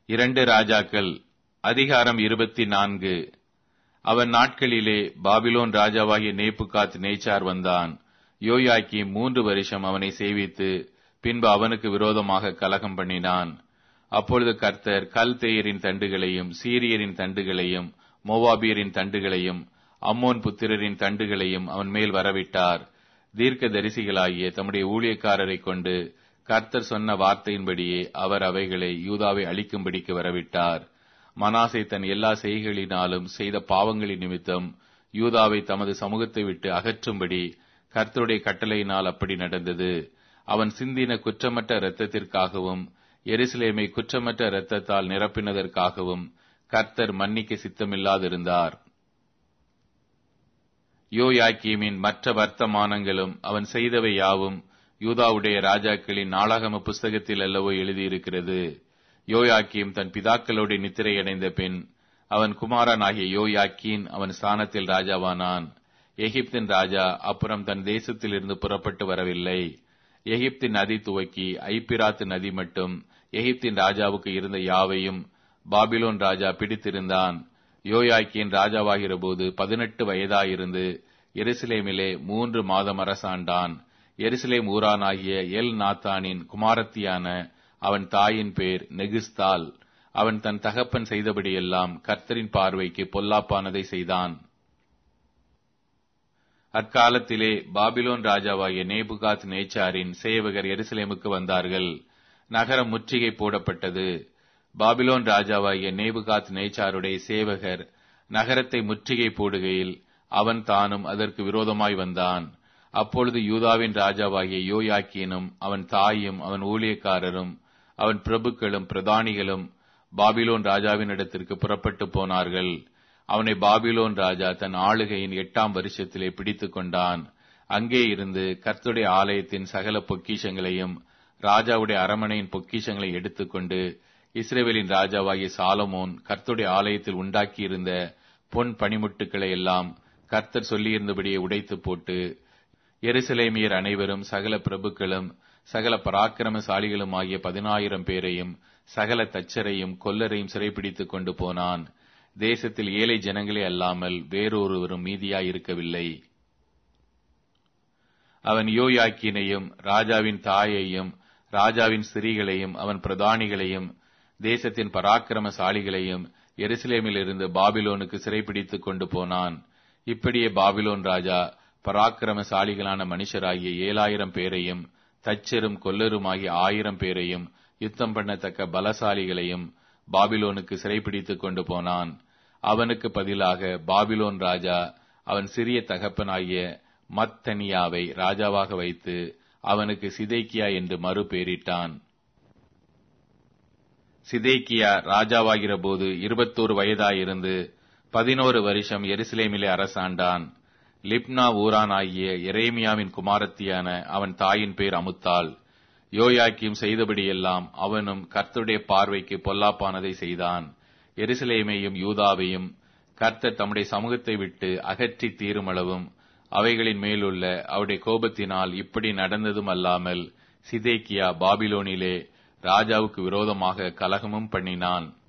இரண்டு ராஜாக்கள் அதிகாரம் இருபத்தி நான்கு அவன் நாட்களிலே பாபிலோன் ராஜாவாகிய நேப்புகாத் நேச்சார் வந்தான் யோயாக்கி மூன்று வருஷம் அவனை சேவித்து பின்பு அவனுக்கு விரோதமாக கலகம் பண்ணினான் அப்பொழுது கர்த்தர் கல்தேயரின் தண்டுகளையும் சீரியரின் தண்டுகளையும் மோவாபியரின் தண்டுகளையும் அம்மோன் புத்திரரின் தண்டுகளையும் அவன் மேல் வரவிட்டார் தீர்க்க தரிசிகளாகிய தம்முடைய ஊழியக்காரரை கொண்டு கர்த்தர் சொன்ன வார்த்தையின்படியே அவர் அவைகளை யூதாவை அழிக்கும்படிக்கு வரவிட்டார் மனாசை தன் எல்லா செய்கைகளினாலும் செய்த பாவங்களின் நிமித்தம் யூதாவை தமது சமூகத்தை விட்டு அகற்றும்படி கர்த்தருடைய கட்டளையினால் அப்படி நடந்தது அவன் சிந்தின குற்றமற்ற இரத்தத்திற்காகவும் எருசலேமை குற்றமற்ற இரத்தத்தால் நிரப்பினதற்காகவும் கர்த்தர் மன்னிக்க சித்தமில்லாதிருந்தார் யோயாக்கீமின் மற்ற வர்த்தமானங்களும் அவன் செய்தவை யாவும் யூதாவுடைய ராஜாக்களின் நாளாகம புஸ்தகத்தில் அல்லவோ எழுதியிருக்கிறது யோயாக்கீம் தன் பிதாக்களோடு நித்திரையடைந்த பின் அவன் குமாரனாகிய யோயாக்கீன் அவன் ஸ்தானத்தில் ராஜாவானான் எகிப்தின் ராஜா அப்புறம் தன் தேசத்திலிருந்து புறப்பட்டு வரவில்லை எகிப்தின் நதி துவக்கி ஐப்பிராத்து நதி மட்டும் எகிப்தின் ராஜாவுக்கு இருந்த யாவையும் பாபிலோன் ராஜா பிடித்திருந்தான் யோயாக்கியின் ராஜாவாகிற போது பதினெட்டு வயதாயிருந்து எருசலேமிலே மூன்று மாதம் அரசாண்டான் எருசலேம் ஊரானாகிய எல் நாத்தானின் குமாரத்தியான அவன் தாயின் பேர் நெகிஸ்தால் அவன் தன் தகப்பன் செய்தபடியெல்லாம் கர்த்தரின் பார்வைக்கு பொல்லாப்பானதை செய்தான் அக்காலத்திலே பாபிலோன் ராஜாவாகிய நேபுகாத் நேச்சாரின் சேவகர் எருசலேமுக்கு வந்தார்கள் நகரம் முற்றுகை போடப்பட்டது பாபிலோன் ராஜாவாகிய நேபுகாத் நேச்சாருடைய சேவகர் நகரத்தை முற்றுகை போடுகையில் அவன் தானும் அதற்கு விரோதமாய் வந்தான் அப்பொழுது யூதாவின் ராஜாவாகிய யோயாக்கியனும் அவன் தாயும் அவன் ஊழியக்காரரும் அவன் பிரபுக்களும் பிரதானிகளும் பாபிலோன் ராஜாவின் இடத்திற்கு புறப்பட்டு போனார்கள் அவனை பாபிலோன் ராஜா தன் ஆளுகையின் எட்டாம் வருஷத்திலே பிடித்து கொண்டான் அங்கே இருந்து கர்த்துடைய ஆலயத்தின் சகல பொக்கிஷங்களையும் ராஜாவுடைய அரமனையின் பொக்கிஷங்களை எடுத்துக்கொண்டு இஸ்ரேவேலின் ராஜாவாகிய சாலமோன் கர்த்துடைய ஆலயத்தில் உண்டாக்கியிருந்த பொன் பனிமுட்டுக்களை எல்லாம் கர்த்தர் சொல்லியிருந்தபடியே உடைத்து போட்டு எருசலேமியர் அனைவரும் சகல பிரபுக்களும் சகல பராக்கிரமசாலிகளும் ஆகிய பதினாயிரம் பேரையும் சகல தச்சரையும் கொல்லரையும் சிறைப்பிடித்துக் கொண்டு போனான் தேசத்தில் ஏழை ஜனங்களே அல்லாமல் வேறொருவரும் மீதியாயிருக்கவில்லை அவன் யோயாக்கினையும் ராஜாவின் தாயையும் ராஜாவின் ஸ்திரீகளையும் அவன் பிரதானிகளையும் தேசத்தின் பராக்கிரமசாலிகளையும் எருசலேமில் இருந்து பாபிலோனுக்கு சிறைப்பிடித்துக் கொண்டு போனான் இப்படியே பாபிலோன் ராஜா பராக்கிரமசாலிகளான மனுஷராகிய ஏழாயிரம் பேரையும் தச்சரும் கொல்லருமாகிய ஆயிரம் பேரையும் யுத்தம் பண்ணத்தக்க பலசாலிகளையும் பாபிலோனுக்கு சிறைப்பிடித்துக் கொண்டு போனான் அவனுக்கு பதிலாக பாபிலோன் ராஜா அவன் சிறிய தகப்பனாகிய மத்தனியாவை ராஜாவாக வைத்து அவனுக்கு சிதைக்கியா என்று மறு பெயரிட்டான் சிதைக்கியா ராஜாவாகிற போது இருபத்தோரு வயதாயிருந்து பதினோரு வருஷம் எருசலேமிலே அரசாண்டான் லிப்னா ஊரான் ஆகிய எரேமியாவின் குமாரத்தியான அவன் தாயின் பேர் அமுத்தாள் யோயாக்கியும் செய்தபடியெல்லாம் அவனும் கர்த்தருடைய பார்வைக்கு பொல்லாப்பானதை செய்தான் எருசலேமையும் யூதாவையும் கர்த்தர் தம்முடைய சமூகத்தை விட்டு அகற்றி தீருமளவும் அவைகளின் மேலுள்ள அவருடைய கோபத்தினால் இப்படி நடந்ததும் அல்லாமல் சிதேக்கியா பாபிலோனிலே ராஜாவுக்கு விரோதமாக கலகமும் பண்ணினான்